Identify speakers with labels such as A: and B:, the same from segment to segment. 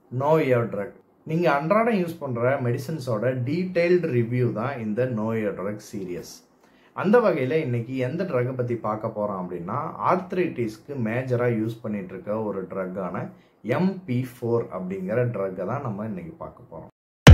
A: know your drug நீங்கள் அன்றாடம் use பண்ணுற மெடிசன்ஸோட டீட்டெயில்டு ரிவ்யூ தான் இந்த நோ யோர் ட்ரக் சீரியஸ் அந்த வகையில் இன்னைக்கு எந்த ட்ரக்கை பற்றி பார்க்க போகிறோம் அப்படின்னா ஆர்த்ரைட்டிஸ்க்கு மேஜராக யூஸ் பண்ணிட்டு இருக்க ஒரு ட்ரக்கான எம்பி ஃபோர் அப்படிங்கிற ட்ரக்கை தான் நம்ம இன்னைக்கு பார்க்க போகிறோம்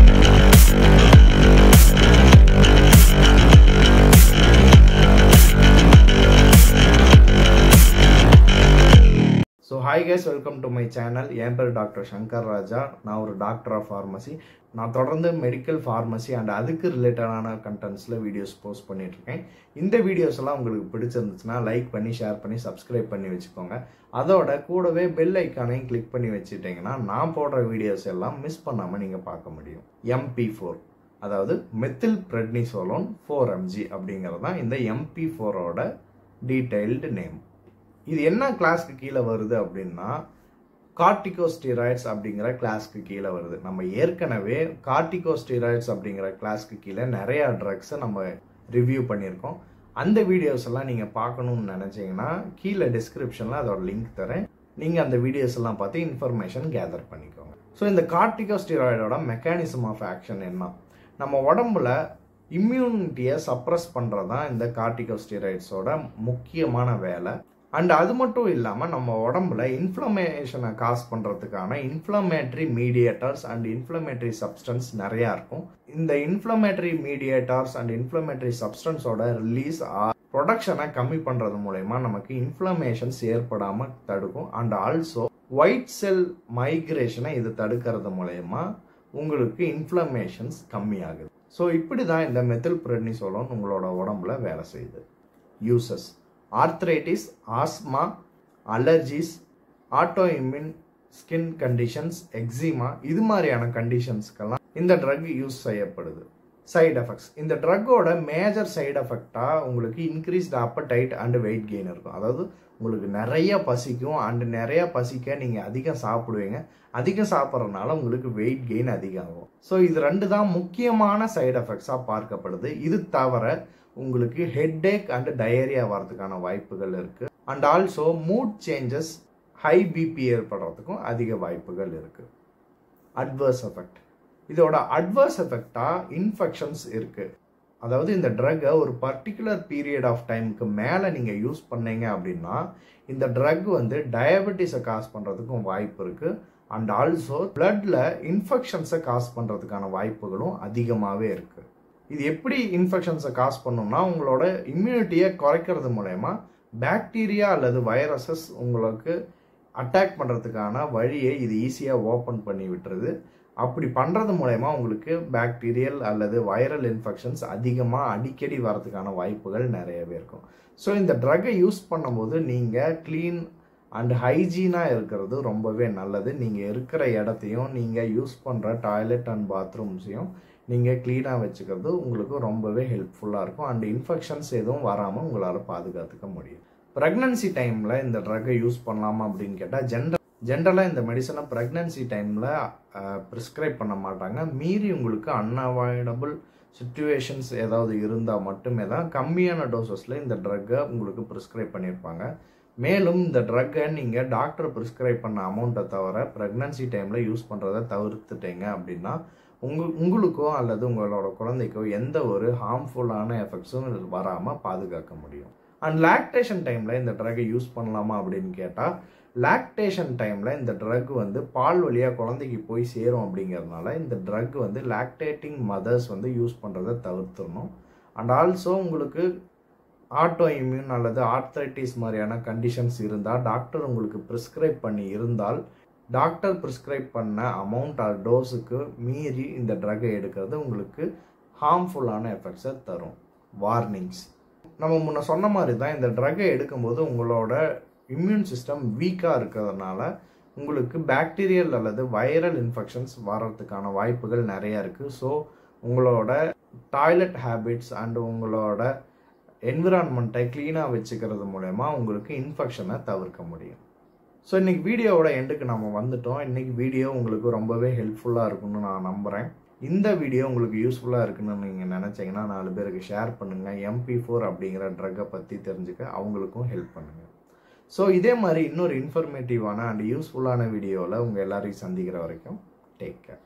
A: so hi guys welcome to my channel என் பேர் டாக்டர் சங்கர் ராஜா நான் ஒரு டாக்டர் ஆஃப் ஃபார்மசி நான் தொடர்ந்து மெடிக்கல் ஃபார்மசி அண்ட் அதுக்கு ரிலேட்டடான கண்டென்ட்ஸில் வீடியோஸ் போஸ்ட் பண்ணிட்டு இருக்கேன் இந்த வீடியோஸ் எல்லாம் உங்களுக்கு பிடிச்சிருந்துச்சுன்னா லைக் பண்ணி ஷேர் பண்ணி சப்ஸ்கிரைப் பண்ணி வச்சுக்கோங்க அதோட கூடவே பெல் ஐக்கானையும் கிளிக் பண்ணி வச்சுட்டிங்கன்னா நான் போடுற வீடியோஸ் எல்லாம் மிஸ் பண்ணாமல் நீங்கள் பார்க்க முடியும் எம்பி ஃபோர் அதாவது மெத்தில் பிரெட்னிசோலோன் ஃபோர் எம்ஜி அப்படிங்கிறது தான் இந்த எம்பி ஃபோரோட டீடைல்டு நேம் இது என்ன கிளாஸ்க்கு கீழே வருது அப்படின்னா கார்டிகோஸ்டிராய்ட்ஸ் அப்படிங்கிற கிளாஸ்க்கு கீழே வருது நம்ம ஏற்கனவே கார்டிகோஸ்டிராய்ட்ஸ் அப்படிங்கிற கிளாஸ்க்கு கீழே நிறைய ட்ரக்ஸை நம்ம ரிவ்யூ பண்ணியிருக்கோம் அந்த வீடியோஸ் எல்லாம் நீங்கள் பார்க்கணும்னு நினச்சிங்கன்னா கீழே டிஸ்கிரிப்ஷனில் அதோட லிங்க் தரேன் நீங்கள் அந்த வீடியோஸ் எல்லாம் பார்த்து இன்ஃபர்மேஷன் கேதர் பண்ணிக்கோங்க ஸோ இந்த கார்டிகோஸ்டிராய்டோட மெக்கானிசம் ஆஃப் ஆக்ஷன் என்ன நம்ம உடம்புல இம்யூனிட்டியை சப்ரஸ் பண்ணுறது தான் இந்த கார்டிகோஸ்டிராய்ட்ஸோட முக்கியமான வேலை அண்ட் அது மட்டும் இல்லாமல் நம்ம உடம்புல இன்ஃப்ளமேஷனை காஸ் பண்ணுறதுக்கான inflammatory mediators and inflammatory substance நிறையா இருக்கும் இந்த இன்ஃப்ளமேட்ரி மீடியேட்டர்ஸ் அண்ட் இன்ஃப்ளமேட்ரி சப்ஸ்டன்ஸோட ரிலீஸ் ப்ரொடக்ஷனை கம்மி பண்ணுறது மூலயமா நமக்கு இன்ஃப்ளமேஷன்ஸ் ஏற்படாமல் தடுக்கும் அண்ட் ஆல்சோ ஒயிட் செல் மைக்ரேஷனை இது தடுக்கிறது மூலயமா உங்களுக்கு இன்ஃப்ளமேஷன்ஸ் கம்மியாகுது ஸோ இப்படி தான் இந்த மெத்தில் பிரெட்னிசோலோன் உங்களோட உடம்புல வேலை செய்யுது uses arthritis asthma allergies auto immune skin conditions eczema இது மாதிரியான கண்டிஷன்ஸ்க்கெல்லாம் இந்த ட்ரக் யூஸ் செய்யப்படுது சைடு எஃபெக்ட்ஸ் இந்த ட்ரக்கோட மேஜர் சைடு எஃபெக்டாக உங்களுக்கு increased appetite and weight gain இருக்கும் அதாவது உங்களுக்கு நிறைய பசிக்கும் அண்ட் நிறைய பசிக்க நீங்கள் அதிகம் சாப்பிடுவீங்க அதிகம் சாப்பிட்றதுனால உங்களுக்கு வெயிட் கெயின் அதிகம் ஆகும் ஸோ இது ரெண்டு தான் முக்கியமான சைடு எஃபெக்ட்ஸாக பார்க்கப்படுது இது தவிர உங்களுக்கு ஹெட் ஏக் அண்ட் டயரியா வரதுக்கான வாய்ப்புகள் இருக்கு and also mood changes high BP ஏற்படுறதுக்கும் அதிக வாய்ப்புகள் இருக்கு அட்வர்ஸ் எஃபெக்ட் இதோட அட்வர்ஸ் எஃபெக்டா இன்ஃபெக்ஷன்ஸ் இருக்கு அதாவது இந்த ட்ரக்கை ஒரு பர்டிகுலர் பீரியட் ஆஃப் டைமுக்கு மேலே நீங்கள் யூஸ் பண்ணீங்க அப்படின்னா இந்த ட்ரக் வந்து டயபெட்டிஸை காஸ் பண்ணுறதுக்கும் வாய்ப்பு இருக்குது அண்ட் ஆல்சோ பிளட்ல இன்ஃபெக்ஷன்ஸை காஸ் பண்ணுறதுக்கான வாய்ப்புகளும் அதிகமாகவே இருக்குது இது எப்படி இன்ஃபெக்ஷன்ஸை காஸ் பண்ணும்னா உங்களோட இம்யூனிட்டியை குறைக்கிறது மூலயமா பாக்டீரியா அல்லது வைரஸஸ் உங்களுக்கு அட்டாக் பண்ணுறதுக்கான வழியை இது ஈஸியாக ஓப்பன் பண்ணி விட்டுருது அப்படி பண்ணுறது மூலயமா உங்களுக்கு பாக்டீரியல் அல்லது வைரல் இன்ஃபெக்ஷன்ஸ் அதிகமாக அடிக்கடி வரதுக்கான வாய்ப்புகள் நிறையவே இருக்கும் ஸோ இந்த ட்ரக்கை யூஸ் பண்ணும்போது நீங்கள் க்ளீன் அண்ட் ஹைஜீனாக இருக்கிறது ரொம்பவே நல்லது நீங்கள் இருக்கிற இடத்தையும் நீங்கள் யூஸ் பண்ணுற டாய்லெட் அண்ட் பாத்ரூம்ஸையும் நீங்கள் க்ளீனாக வச்சுக்கிறது உங்களுக்கு ரொம்பவே ஹெல்ப்ஃபுல்லாக இருக்கும் அண்ட் இன்ஃபெக்ஷன்ஸ் எதுவும் வராமல் உங்களால் பாதுகாத்துக்க முடியும் ப்ரெக்னன்சி டைமில் இந்த ட்ரக்கை யூஸ் பண்ணலாமா அப்படின்னு கேட்டால் ஜென்ரல் ஜென்ரலாக இந்த மெடிசனை ப்ரெக்னன்சி டைமில் ப்ரிஸ்கிரைப் பண்ண மாட்டாங்க மீறி உங்களுக்கு அன்அவாய்டபுள் சுச்சுவேஷன்ஸ் ஏதாவது இருந்தால் மட்டுமே தான் கம்மியான டோசஸில் இந்த ட்ரக்கை உங்களுக்கு ப்ரிஸ்கிரைப் பண்ணியிருப்பாங்க மேலும் இந்த ட்ரக்கை நீங்கள் டாக்டர் ப்ரிஸ்கிரைப் பண்ண அமௌண்ட்டை தவிர ப்ரெக்னன்சி டைமில் யூஸ் பண்ணுறதை தவிர்த்துட்டீங்க அப்படின்னா உங்க உங்களுக்கோ அல்லது உங்களோட குழந்தைக்கோ எந்த ஒரு ஹார்ம்ஃபுல்லான எஃபெக்ட்ஸும் வராமல் பாதுகாக்க முடியும் அண்ட் லாக்டேஷன் டைமில் இந்த ட்ரக்கை யூஸ் பண்ணலாமா அப்படின்னு கேட்டால் லாக்டேஷன் டைமில் இந்த ட்ரக் வந்து பால் வழியாக குழந்தைக்கு போய் சேரும் அப்படிங்கிறதுனால இந்த ட்ரக் வந்து லாக்டேட்டிங் மதர்ஸ் வந்து யூஸ் பண்ணுறதை தவிர்த்துடணும் அண்ட் ஆல்சோ உங்களுக்கு ஆட்டோ இம்யூன் அல்லது ஆர்த்ரைட்டிஸ் மாதிரியான கண்டிஷன்ஸ் இருந்தால் டாக்டர் உங்களுக்கு ப்ரிஸ்கிரைப் பண்ணி இருந்தால் டாக்டர் ப்ரிஸ்கிரைப் பண்ண அமௌண்ட் ஆர் டோஸுக்கு மீறி இந்த ட்ரக்கை எடுக்கிறது உங்களுக்கு ஹார்ம்ஃபுல்லான எஃபெக்ட்ஸை தரும் வார்னிங்ஸ் நம்ம முன்ன சொன்ன மாதிரி தான் இந்த ட்ரக்கை எடுக்கும்போது உங்களோட இம்யூன் சிஸ்டம் வீக்காக இருக்கிறதுனால உங்களுக்கு பாக்டீரியல் அல்லது வைரல் இன்ஃபெக்ஷன்ஸ் வர்றதுக்கான வாய்ப்புகள் நிறையா இருக்குது ஸோ உங்களோட டாய்லெட் ஹேபிட்ஸ் அண்ட் உங்களோட என்விரான்மெண்ட்டை க்ளீனாக வச்சுக்கிறது மூலயமா உங்களுக்கு இன்ஃபெக்ஷனை தவிர்க்க முடியும் ஸோ இன்றைக்கி வீடியோவோட எண்டுக்கு நம்ம வந்துட்டோம் இன்றைக்கி வீடியோ உங்களுக்கு ரொம்பவே ஹெல்ப்ஃபுல்லாக இருக்கும்னு நான் நம்புகிறேன் இந்த வீடியோ உங்களுக்கு யூஸ்ஃபுல்லாக இருக்குன்னு நீங்கள் நினச்சிங்கன்னா நாலு பேருக்கு ஷேர் பண்ணுங்கள் எம்பி ஃபோர் அப்படிங்கிற ட்ரக்கை பற்றி தெரிஞ்சுக்க அவங்களுக்கும் ஹெல்ப் பண்ணுங்கள் ஸோ இதே மாதிரி இன்னொரு இன்ஃபர்மேட்டிவான அண்ட் யூஸ்ஃபுல்லான வீடியோவில் உங்கள் எல்லாரையும் சந்திக்கிற வரைக்கும் டேக் கேர்